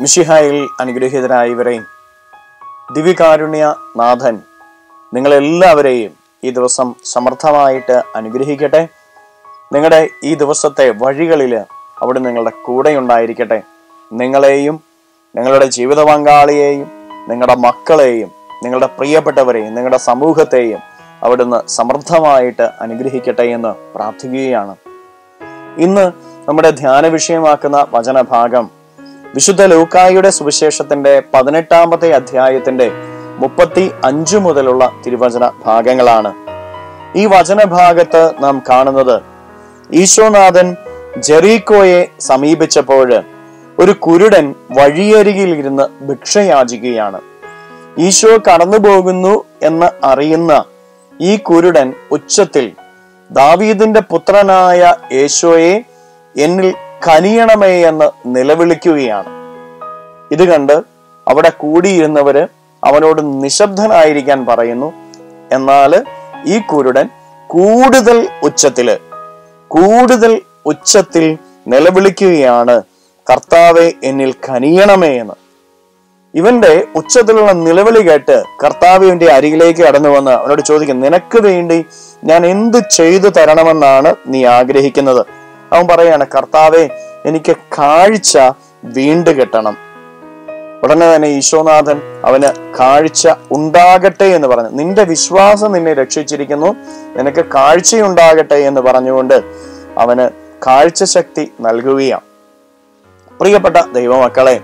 മിഷിഹായിൽ അനുഗ്രഹീതരായവരെയും ദിവ്യകാരുണ്യ നാഥൻ നിങ്ങളെല്ലാവരെയും ഈ ദിവസം സമർത്ഥമായിട്ട് അനുഗ്രഹിക്കട്ടെ നിങ്ങളുടെ ഈ ദിവസത്തെ വഴികളിൽ അവിടെ നിങ്ങളുടെ കൂടെ ഉണ്ടായിരിക്കട്ടെ നിങ്ങളെയും നിങ്ങളുടെ ജീവിത പങ്കാളിയെയും നിങ്ങളുടെ മക്കളെയും നിങ്ങളുടെ പ്രിയപ്പെട്ടവരെയും നിങ്ങളുടെ സമൂഹത്തെയും അവിടുന്ന് സമൃദ്ധമായിട്ട് അനുഗ്രഹിക്കട്ടെ എന്ന് പ്രാർത്ഥിക്കുകയാണ് ഇന്ന് നമ്മുടെ ധ്യാന വിഷയമാക്കുന്ന വചനഭാഗം വിശുദ്ധ ലൂക്കായുടെ സുവിശേഷത്തിന്റെ പതിനെട്ടാമത്തെ അധ്യായത്തിന്റെ മുപ്പത്തി അഞ്ചു മുതലുള്ള തിരുവചന ഭാഗങ്ങളാണ് ഈ വചനഭാഗത്ത് നാം കാണുന്നത് ഈശോനാഥൻ ജെറീക്കോയെ സമീപിച്ചപ്പോൾ ഒരു കുരുടൻ വഴിയരികിൽ ഇരുന്ന് ഭിക്ഷയാചിക്കുകയാണ് ഈശോ കടന്നു പോകുന്നു എന്ന് അറിയുന്ന ഈ കുരുടൻ ഉച്ചത്തിൽ ദാവീദിന്റെ പുത്രനായ യേശോയെ എന്നിൽ കനിയണമേ എന്ന് നിലവിളിക്കുകയാണ് ഇത് കണ്ട് അവിടെ കൂടിയിരുന്നവര് അവനോട് നിശബ്ദനായിരിക്കാൻ പറയുന്നു എന്നാൽ ഈ കുരുടൻ കൂടുതൽ ഉച്ചത്തില് കൂടുതൽ ഉച്ചത്തിൽ നിലവിളിക്കുകയാണ് കർത്താവെ എന്നിൽ കനിയണമേ എന്ന് ഇവന്റെ ഉച്ചത്തിലുള്ള നിലവിളി കേട്ട് കർത്താവ് ഇവന്റെ അരികിലേക്ക് കടന്നു വന്ന് അവനോട് ചോദിക്കും നിനക്ക് വേണ്ടി ഞാൻ എന്ത് ചെയ്തു തരണമെന്നാണ് നീ ആഗ്രഹിക്കുന്നത് അവൻ പറയാണ് കർത്താവെ എനിക്ക് കാഴ്ച വീണ്ടു കിട്ടണം ഉടനെ തന്നെ ഈശോനാഥൻ അവന് കാഴ്ച ഉണ്ടാകട്ടെ എന്ന് പറഞ്ഞു നിന്റെ വിശ്വാസം നിന്നെ രക്ഷിച്ചിരിക്കുന്നു നിനക്ക് കാഴ്ചയുണ്ടാകട്ടെ എന്ന് പറഞ്ഞുകൊണ്ട് അവന് കാഴ്ച ശക്തി നൽകുകയാണ് പ്രിയപ്പെട്ട ദൈവമക്കളെ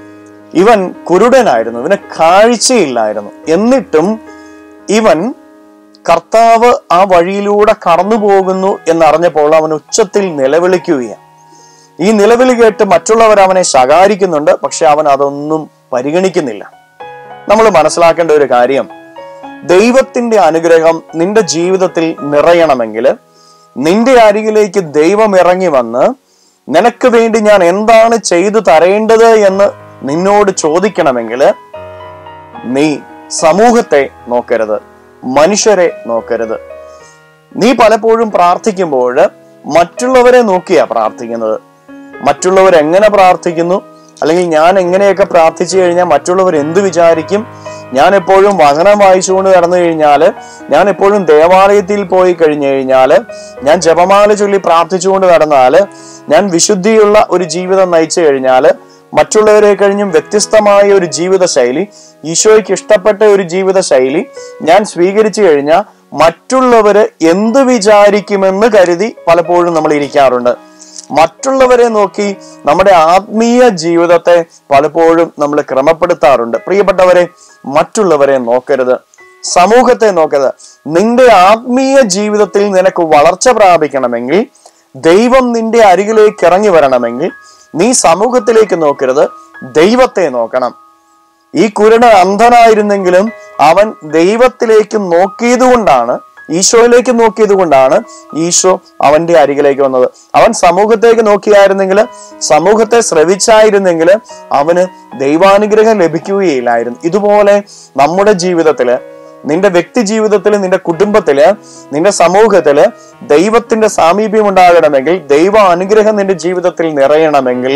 ഇവൻ കുരുടനായിരുന്നു ഇവന് കാഴ്ചയില്ലായിരുന്നു എന്നിട്ടും ഇവൻ കർത്താവ് ആ വഴിയിലൂടെ കടന്നു പോകുന്നു എന്നറിഞ്ഞപ്പോൾ അവൻ ഉച്ചത്തിൽ നിലവിളിക്കുകയാണ് ഈ നിലവിളി കേട്ട് മറ്റുള്ളവർ അവനെ ശകാരിക്കുന്നുണ്ട് പക്ഷെ അവൻ അതൊന്നും പരിഗണിക്കുന്നില്ല നമ്മൾ മനസ്സിലാക്കേണ്ട ഒരു കാര്യം ദൈവത്തിന്റെ അനുഗ്രഹം നിന്റെ ജീവിതത്തിൽ നിറയണമെങ്കിൽ നിന്റെ അരികിലേക്ക് ദൈവം ഇറങ്ങി വന്ന് നിനക്ക് വേണ്ടി ഞാൻ എന്താണ് ചെയ്തു തരേണ്ടത് എന്ന് നിന്നോട് ചോദിക്കണമെങ്കിൽ നീ സമൂഹത്തെ നോക്കരുത് മനുഷ്യരെ നോക്കരുത് നീ പലപ്പോഴും പ്രാർത്ഥിക്കുമ്പോൾ മറ്റുള്ളവരെ നോക്കിയാ പ്രാർത്ഥിക്കുന്നത് മറ്റുള്ളവർ എങ്ങനെ പ്രാർത്ഥിക്കുന്നു അല്ലെങ്കിൽ ഞാൻ എങ്ങനെയൊക്കെ പ്രാർത്ഥിച്ചു കഴിഞ്ഞാൽ മറ്റുള്ളവർ എന്ത് വിചാരിക്കും ഞാൻ എപ്പോഴും വചനം വായിച്ചുകൊണ്ട് കടന്നു കഴിഞ്ഞാൽ ഞാൻ എപ്പോഴും ദേവാലയത്തിൽ പോയി കഴിഞ്ഞു കഴിഞ്ഞാൽ ഞാൻ ജപമാല ചൊല്ലി പ്രാർത്ഥിച്ചുകൊണ്ട് നടന്നാൽ ഞാൻ വിശുദ്ധിയുള്ള ഒരു ജീവിതം നയിച്ചു കഴിഞ്ഞാൽ മറ്റുള്ളവരെ കഴിഞ്ഞും വ്യത്യസ്തമായ ഒരു ജീവിത ശൈലി ഈശോയ്ക്ക് ഇഷ്ടപ്പെട്ട ഒരു ജീവിത ശൈലി ഞാൻ സ്വീകരിച്ചു കഴിഞ്ഞാൽ മറ്റുള്ളവര് എന്ത് വിചാരിക്കുമെന്ന് കരുതി പലപ്പോഴും നമ്മൾ ഇരിക്കാറുണ്ട് മറ്റുള്ളവരെ നോക്കി നമ്മുടെ ആത്മീയ ജീവിതത്തെ പലപ്പോഴും നമ്മൾ ക്രമപ്പെടുത്താറുണ്ട് പ്രിയപ്പെട്ടവരെ മറ്റുള്ളവരെ നോക്കരുത് സമൂഹത്തെ നോക്കരുത് നിന്റെ ആത്മീയ ജീവിതത്തിൽ നിനക്ക് വളർച്ച പ്രാപിക്കണമെങ്കിൽ ദൈവം നിന്റെ അരികിലേക്ക് ഇറങ്ങി വരണമെങ്കിൽ നീ സമൂഹത്തിലേക്ക് നോക്കരുത് ദൈവത്തെ നോക്കണം ഈ കുരുടൻ അന്ധനായിരുന്നെങ്കിലും അവൻ ദൈവത്തിലേക്ക് നോക്കിയത് കൊണ്ടാണ് ഈശോയിലേക്ക് നോക്കിയത് കൊണ്ടാണ് ഈശോ അവന്റെ അരികിലേക്ക് വന്നത് അവൻ സമൂഹത്തേക്ക് നോക്കിയായിരുന്നെങ്കിൽ സമൂഹത്തെ ശ്രവിച്ചായിരുന്നെങ്കിൽ അവന് ദൈവാനുഗ്രഹം ലഭിക്കുകയില്ലായിരുന്നു ഇതുപോലെ നമ്മുടെ ജീവിതത്തില് നിന്റെ വ്യക്തി ജീവിതത്തില് നിന്റെ കുടുംബത്തില് നിന്റെ സമൂഹത്തില് ദൈവത്തിന്റെ സാമീപ്യം ഉണ്ടാകണമെങ്കിൽ ദൈവ അനുഗ്രഹം നിന്റെ ജീവിതത്തിൽ നിറയണമെങ്കിൽ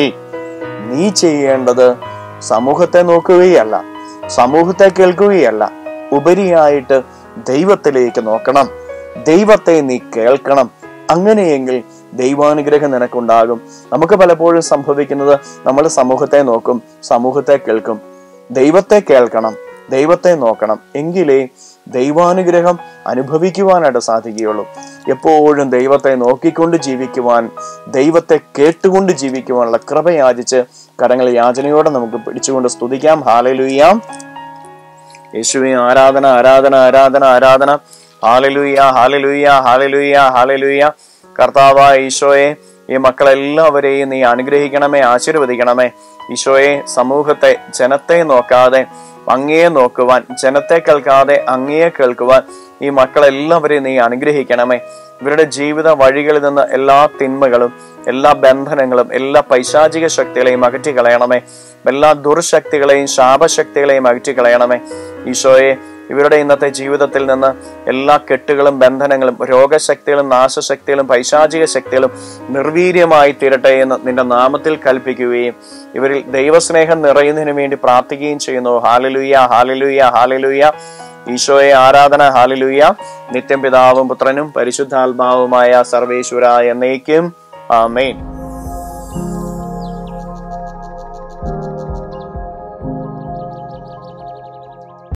നീ ചെയ്യേണ്ടത് സമൂഹത്തെ നോക്കുകയല്ല സമൂഹത്തെ കേൾക്കുകയല്ല ഉപരിയായിട്ട് ദൈവത്തിലേക്ക് നോക്കണം ദൈവത്തെ നീ കേൾക്കണം അങ്ങനെയെങ്കിൽ ദൈവാനുഗ്രഹം നിനക്കുണ്ടാകും നമുക്ക് പലപ്പോഴും സംഭവിക്കുന്നത് നമ്മൾ സമൂഹത്തെ നോക്കും സമൂഹത്തെ കേൾക്കും ദൈവത്തെ കേൾക്കണം ദൈവത്തെ നോക്കണം എങ്കിലേ ദൈവാനുഗ്രഹം അനുഭവിക്കുവാനായിട്ട് സാധിക്കുകയുള്ളൂ എപ്പോഴും ദൈവത്തെ നോക്കിക്കൊണ്ട് ജീവിക്കുവാൻ ദൈവത്തെ കേട്ടുകൊണ്ട് ജീവിക്കുവാനുള്ള കൃപ യാചിച്ച് കരങ്ങൾ യാചനയോടെ നമുക്ക് പിടിച്ചുകൊണ്ട് സ്തുതിക്കാം ഹാലലുയ്യാം യേശുവെ ആരാധന ആരാധന ആരാധന ആരാധന ഹാലലുയ്യ ഹാലലുയ്യ ഹാലലുയ്യ ഹാലലുയ്യ കർത്താവ ഈശോയെ ഈ മക്കളെല്ലാവരെയും നീ അനുഗ്രഹിക്കണമേ ആശീർവദിക്കണമേ ഈശോയെ സമൂഹത്തെ ജനത്തെ നോക്കാതെ അങ്ങയെ നോക്കുവാൻ ജനത്തെ കേൾക്കാതെ അങ്ങയെ കേൾക്കുവാൻ ഈ മക്കളെല്ലാവരെയും നീ അനുഗ്രഹിക്കണമേ ഇവരുടെ ജീവിത വഴികളിൽ നിന്ന് എല്ലാ തിന്മകളും എല്ലാ ബന്ധനങ്ങളും എല്ലാ പൈശാചിക ശക്തികളെയും അകറ്റി കളയണമേ എല്ലാ ദുർശക്തികളെയും ശാപശക്തികളെയും അകറ്റി കളയണമേ ഈശോയെ ഇവരുടെ ഇന്നത്തെ ജീവിതത്തിൽ നിന്ന് എല്ലാ കെട്ടുകളും ബന്ധനങ്ങളും രോഗശക്തികളും നാശശക്തികളും പൈശാചിക ശക്തികളും നിർവീര്യമായി തീരട്ടെ എന്ന് നിന്റെ നാമത്തിൽ കൽപ്പിക്കുകയും ഇവരിൽ ദൈവസ്നേഹം നിറയുന്നതിന് വേണ്ടി പ്രാർത്ഥിക്കുകയും ചെയ്യുന്നു ഹാലലുയ ഹാലലുയ ഹാലലുയ ഈശോയെ ആരാധന ഹാലലുയ നിത്യം പിതാവും പുത്രനും പരിശുദ്ധാത്മാവുമായ സർവേശ്വര എന്നേക്കും ആമേൻ